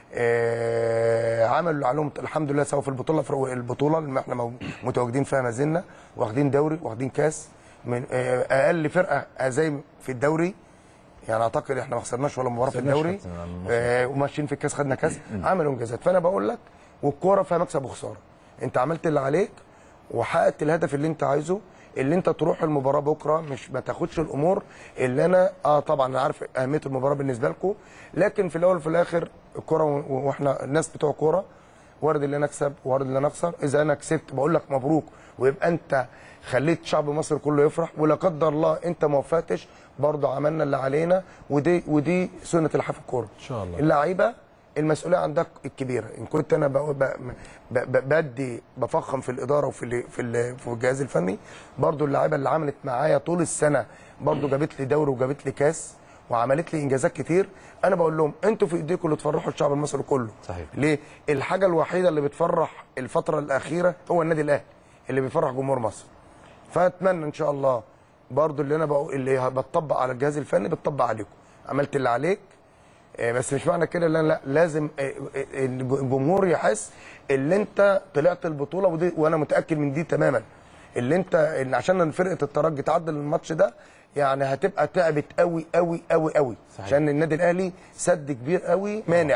آه، عملوا عليهم الحمد لله سواء في البطوله في البطوله اللي احنا مو- متواجدين فيها ما زلنا واخدين دوري واخدين كاس من آه، اقل فرقه زي في الدوري يعني اعتقد احنا ما خسرناش ولا مباراه في خسرناش الدوري كابتن على المصري. آه، وماشيين في الكاس خدنا كاس عملوا انجازات فانا بقول لك والكوره فيها مكسب وخساره انت عملت اللي عليك وحققت الهدف اللي انت عايزه اللي انت تروح المباراه بكره مش ما تاخدش الامور اللي انا اه طبعا انا عارف اهميه المباراه بالنسبه لكم لكن في الاول وفي الاخر الكوره و- واحنا الناس بتوع كوره وارد اللي انا اكسب وارد اللي انا اخسر اذا انا كسبت بقول لك مبروك ويبقى انت خليت شعب مصر كله يفرح ولا قدر الله انت ما وفقتش برضه عملنا اللي علينا ودي ودي سنه الحياه في الكوره ان شاء الله اللعيبه المسؤوليه عندك الكبيره ان كنت انا بقول- ب- ب- ب- بدي بفخم في الاداره وفي ال في ال في الجهاز الفني برضو اللعيبه اللي عملت معايا طول السنه برضو جابت لي دوري وجابت لي كاس وعملت لي انجازات كتير انا بقول لهم انتوا في ايديكم اللي تفرحوا الشعب المصري كله صحيح. ليه الحاجه الوحيده اللي بتفرح الفتره الاخيره هو النادي الاهلي اللي بيفرح جمهور مصر فاتمنى ان شاء الله برضو اللي انا بقول اللي بتطبق على الجهاز الفني بتطبق عليكم عملت اللي عليك آه، بس مش معنى كده ان أنا لا لازم آه، آه، الجمهور يحس اللي انت طلعت البطوله ودي وانا متاكد من دي تماما اللي انت إن عشان فرقه الترجي تعدل الماتش ده يعني هتبقى تعبت قوي قوي قوي قوي صحيح. عشان النادي الاهلي سد كبير قوي مانع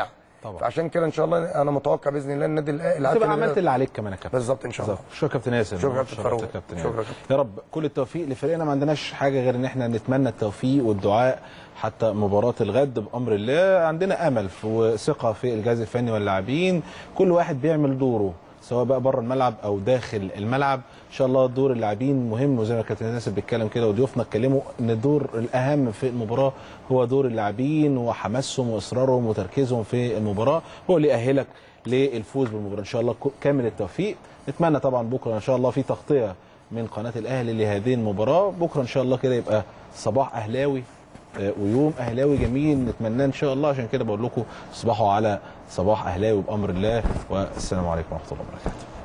طبعا. فعشان كده ان شاء الله انا متوقع باذن الله النادي الاهلي العاب تبقى النادي عملت اللي عليك كمان يا كابتن بالظبط ان شاء الله بالظبط شكرا كابتن ياسر شكرا كابتن شرفت فاروق. يا كابتن شكرا ياسر. كابتن. يا رب كل التوفيق لفريقنا ما عندناش حاجه غير ان احنا نتمنى التوفيق والدعاء حتى مباراه الغد بامر الله عندنا امل في- وثقه في الجهاز الفني واللاعبين كل واحد بيعمل دوره سواء بقى بره الملعب او داخل الملعب ان شاء الله دور اللاعبين مهم وزي ما كابتن ناصر بيتكلم كده وضيوفنا اتكلموا ان الدور الاهم في المباراه هو دور اللاعبين وحماسهم واصرارهم وتركيزهم في المباراه هو اللي يأهلك للفوز بالمباراه ان شاء الله ك- كامل التوفيق نتمنى طبعا بكره ان شاء الله في تغطيه من قناه الاهلي لهذه المباراه بكره ان شاء الله كده يبقى صباح اهلاوي آه، ويوم اهلاوي جميل نتمناه ان شاء الله عشان كده بقول لكم تصبحوا على صباح اهلاوي بامر الله والسلام عليكم ورحمه الله وبركاته